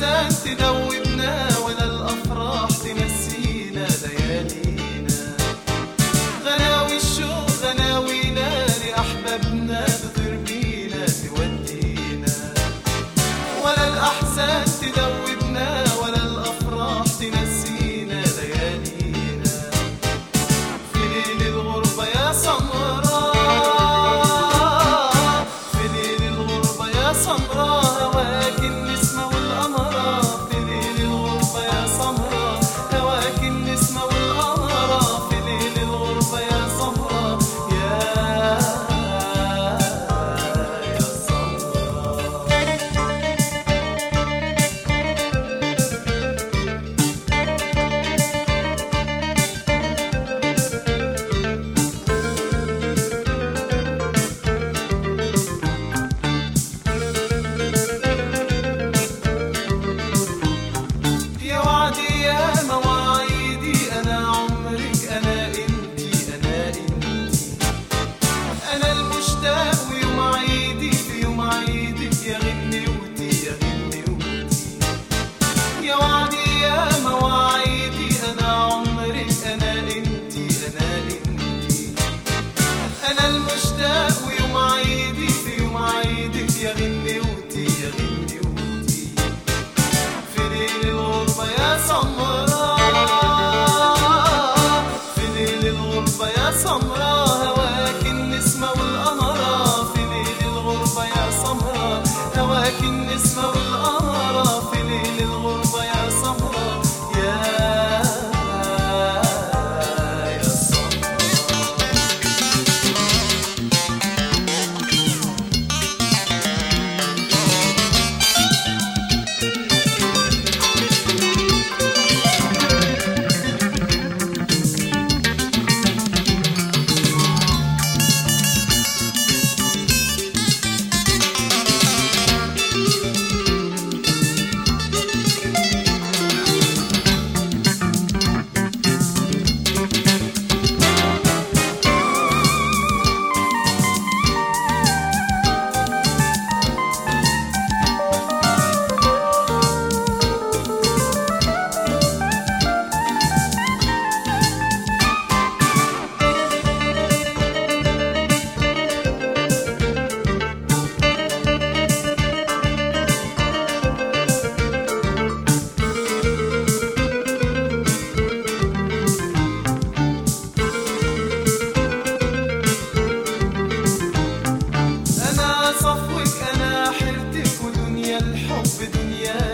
الأحزان تدوبنا ولا الأفراح تنسينا ليالينا غناوي الشوق غناوينا لأحبابنا تطير بينا تودينا ولا الأحزان تدوبنا ولا الأفراح تنسينا ليالينا في ليل الغربة يا سمراء في ليل الغربة يا سمراء هواك النسمة والقمرة في ليل الغربة يا سمراء هواك النسمة والقمرة في ليل الغربة يا سمراء يا يا سمراء يا وعدي يا مواعيدي أنا عمرك أنا إنتي أنا إنتي أنا المشتاق ويوم عيدي في يوم عيدك يا غنوتي يا غنوتي يا وعدي يا مواعيدي أنا عمرك أنا إنتي أنا إنتي أنا المشتاق ويوم عيدي في يوم عيدك يا غنوتي يا غنوتي في ليل الغربة يا سمراء في ليل الغربة يا سمراء هواك النسمة والقمرة في ليل الغربة يا سمراء هواك النسمة والقمرة في ليل الغربة يا سمراء يا يا سمراء أنا صفوك أنا حيرتك ودنيا الحب دنياك